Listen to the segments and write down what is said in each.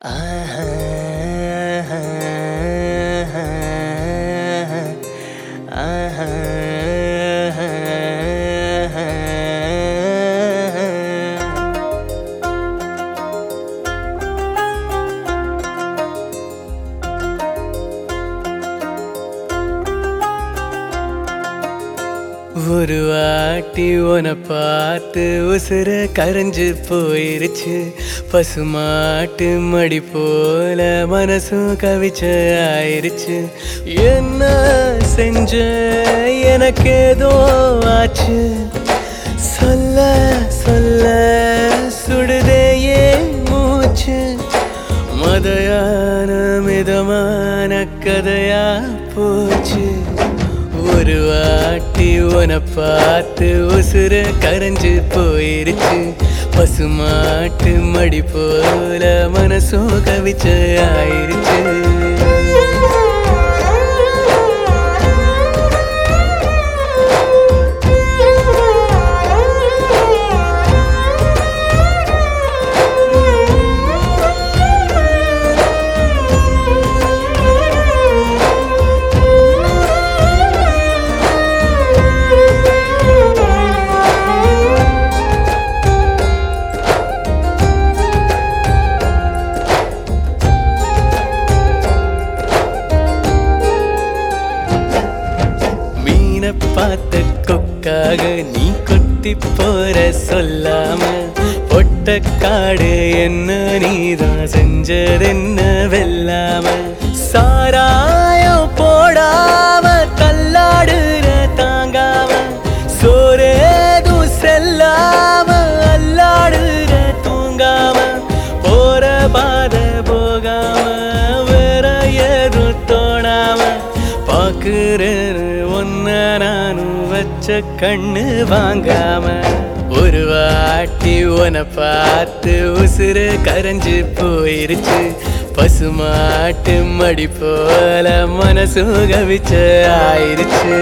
ஒரு வாட்டி உன பார்த்து உசுர கரைஞ்சு போயிருச்சு பசுமாட்டு மடி போல மனசும் கவிச்ச ஆயிருச்சு என்ன செஞ்ச எனக்கு ஏதோ ஆச்சு சொல்ல சொல்ல சுடுதே ஏன் மூச்சு மதையான மிதமான கதையா போச்சு ஒரு வாட்டி உன பார்த்து உசுர கரைஞ்சு போயிருச்சு பசுமாட்டு மடி போல மனசும் கவிச்ச ஆயிருச்சு மீனை பார்த்த கொக்காக நீ கொத்தி போற சொல்லாம பொட்ட காடு என்ன நீதான் செஞ்சதென்ன வெல்லாம சாராயம் போடாம தள்ளாடுற தாங்காம சோரேதும் செல்லாம அல்லாடுற தூங்காம போற பாத போகாம வேற ஏதும் தோணாம பாக்குறேன்னு ஒன்ன நானும் வச்ச கண்ணு வாங்காம ஒரு வாட்டி உன பார்த்து உசுறு கரைஞ்சு போயிருச்சு பசுமாட்டு மடி போல மனசு கவிச்ச ஆயிருச்சு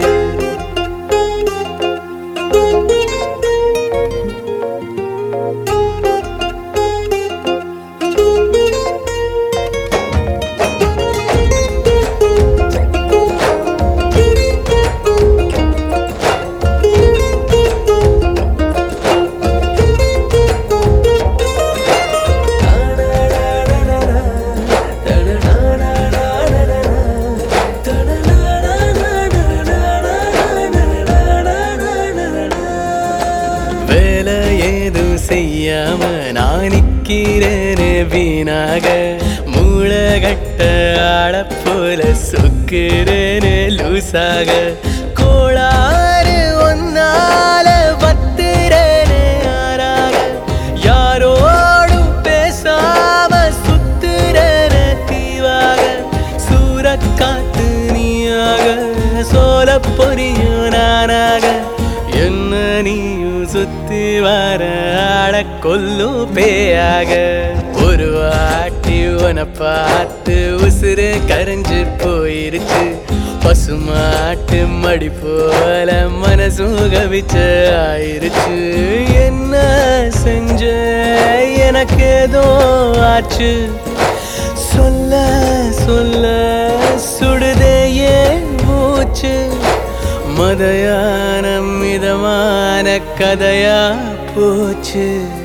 வேலை ஏதும் செய்யாம நான் நிக்கிறேனே வீணாக மூளைகட்ட ஆட போல சுக்கிறேனே லூசாக கோளாறு ஒன்னால பத்துறேனே ஆறாக யாரோடும் பேசாம சுத்துறேனே தீவாக சூறக்காத்து நீயாக சோல பொரியும் நானாக என்ன நீயும் சுத்தி வர ஆட கொல்லும் பேயாக ஒரு வாட்டி உன பார்த்து உசுறு கரைஞ்சு போயிருச்சு பசுமாட்டு மடி போல மனசும் கவிச்ச ஆயிருச்சு என்ன செஞ்ச எனக்கு ஏதோ ஆச்சு சொல்ல சொல்ல சுடுதே ஏன் மூச்சு மதையான மிதமான கதையா போச்சு